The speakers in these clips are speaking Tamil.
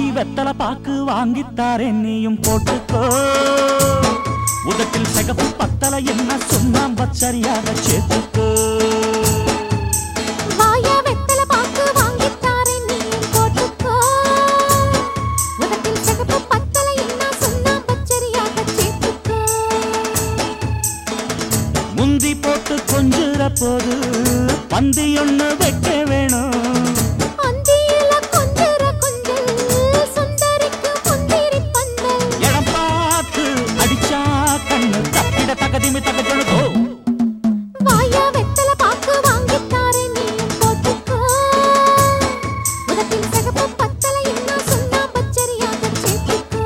வெத்தல பாக்கு வாங்கித்தாரேன் நீயும் போட்டுக்கோ உதட்டில் சிகப்பு பத்தல என்ன சுண்ணாம்ப சரியாக சேர்த்துக்கோ வாயா வெத்தல பாக்கு வாங்கித்தாரேன் நீயும் போட்டுக்கோ உதட்டில் சிகப்பு பத்தலை என்ன சுண்ணாம்பு சரியாக சேர்த்துக்கோ முந்தி போட்டு கொஞ்சுற போது பந்தி ஒண்ணு வைக்க வேணும் அந்தியில கொஞ்சர கொஞ்சல் சுந்தரிக்கு முந்திரி பந்தல் இடம் பார்த்து அடிச்சா கண்ணு தப்பிட தகதிமி தகஜனுக்கோ வாயா வெத்தல பாக்கு வாங்கித்தாரேன் நீயும் போட்டுக்கோ உதட்டில் சிகப்பு பத்தலை என்ன சுண்ணாம்பு சரியாக சேர்த்துக்கோ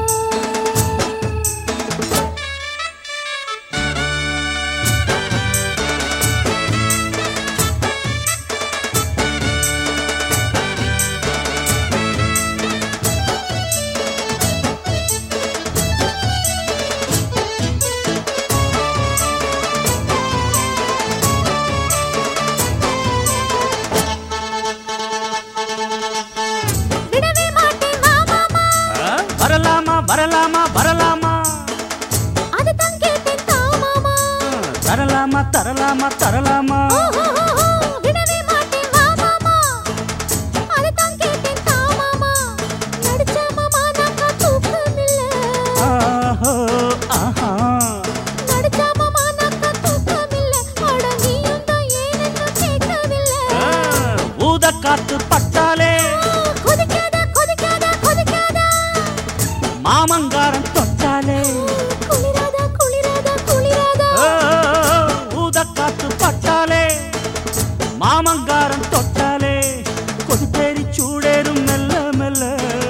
விடவே மாட்டேன் வா மாமா ஆ, வரலாமா வரலாமா வரலாமா அது தான் கேட்டேன் தா மாமா ஆ, தரலாமா தரலாமா தரலாமா ஓஹோஹோஹோ, விடவே மாட்டேன் வா மாமா அது தான் கேட்டேன் தா மாமா நடிச்சா மாமா நாக்கா தூக்கமில்ல ஆஹோ, ஆஹா. நடிச்சா மாமா நாக்கா தூக்கமில்ல அட நீயும் தான் ஏனென்னு கேட்கவில்லை ஆ, ஊதக்காத்து பட்டாலே கொதிக்காத கொதிக்காத கொதிக்காத மாமங்காரன் தொட்டாலே குளிராத குளிராத குளிராத ஆ, ஊதக்காத்து பட்டாலே மாமங்காரன் தொட்டாலே கொதிப்பேரி சூடேறும் மெல்ல மெல்ல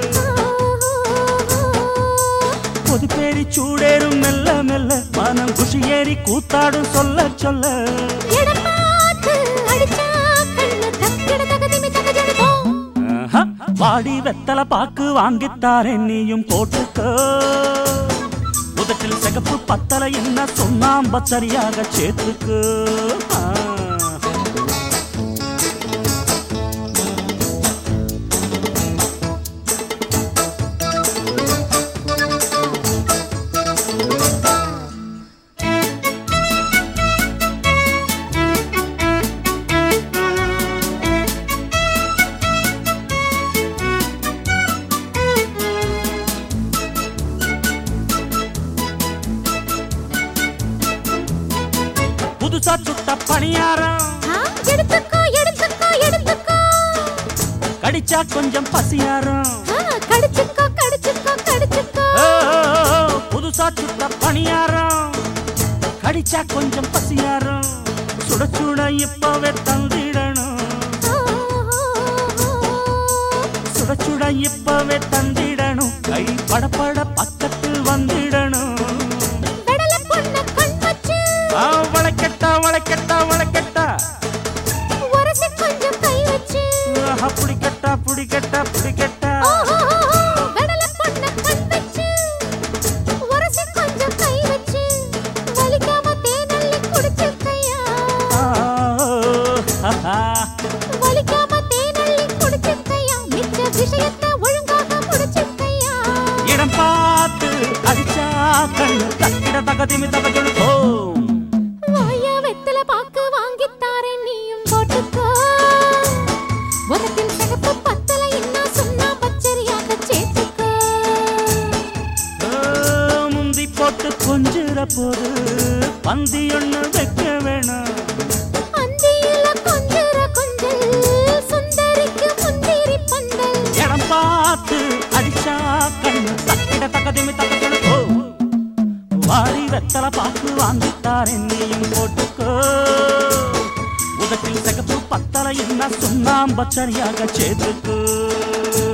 கொதிப்பேரி சூடேறும் மெல்ல மெல்ல மனம் குஷியேறி கூத்தாடும் சொல்ல சொல்ல இடம் பார்த்து அடிச்சா கண்ணு தக்கிட தகதிமி தகஜடுதோ ஆஹா, வாடி வெத்தல பாக்கு வாங்கித்தாரேன் நீயும் போட்டுக்கோ உதட்டில் சிகப்பு பத்தல என்ன சொன்னாம்ப சரியாக சேர்த்துக்கு ஆ. புதுசா சுட்ட பணியாரம் ஆ, எடுத்துக்கோ எடுத்துக்கோ எடுத்துக்கோ கடிச்சா கொஞ்சம் பசியாரம் ஆ, கடிச்சுக்கோ கடிச்சுக்கோ கடிச்சுக்கோ ஓ, புதுசா சுட்ட பணியாரம் கடிச்சா கொஞ்சம் பசியாரம் சுட சுட இப்பவே தந்திடணும் சுட சுட இப்பவே தந்திடணும் கை படபட பக்கத்தில் வந்திடணும் வெடல பொண்ண கண் வச்சு ஆ, வளைக்கட்டா வளைக்கட்டா வளைக்கட்டா உரசி கொஞ்சம் கை வச்சு ஆஹா, புடிக்கட்டா புடிக்கட்டா புடிக்கட்டா வெடல பொண்ண கண் வச்சு உரசி கொஞ்சம் கை வச்சு வலிக்காம தேனள்ளி குடிச்சிருக்கையா ஆ, ஆஹா. வலிக்காம தேனள்ளி குடிச்சிருக்கையா மிச்ச விஷயத்தை ஒழுங்காக முடிச்சிருக்கையா இடம் பார்த்து அடிச்சா கண்ணு தக்கிட தகதிமி தகஜொழுக்கும் வாயா வெத்தல பாக்கு வாங்கித்தாரேன் நீயும் போட்டுக்கோ உனக்கின் சிகப்பு பத்தல என்ன சொன்னா பச்சரியாக சேர்த்துக்கோ முந்தி போட்டு கொஞ்சிற போது பந்தி ஒண்ணு வைக்க வேணும் அந்தியில கொஞ்சர கொஞ்சல் சுந்தரிக்கு முந்திரி பந்தல் இடம் பார்த்து அடிச்சா கண்ணு தக்கிட தகதிமி தகஜொழுக்கும் வாரி வெத்தல பாக்கு வாங்கித்தாரேன் நீயும் போட்டுக்கோ உதட்டில் சிகப்பு பத்தல என்ன சுண்ணாம்ப சரியாக சேர்த்துக்கோ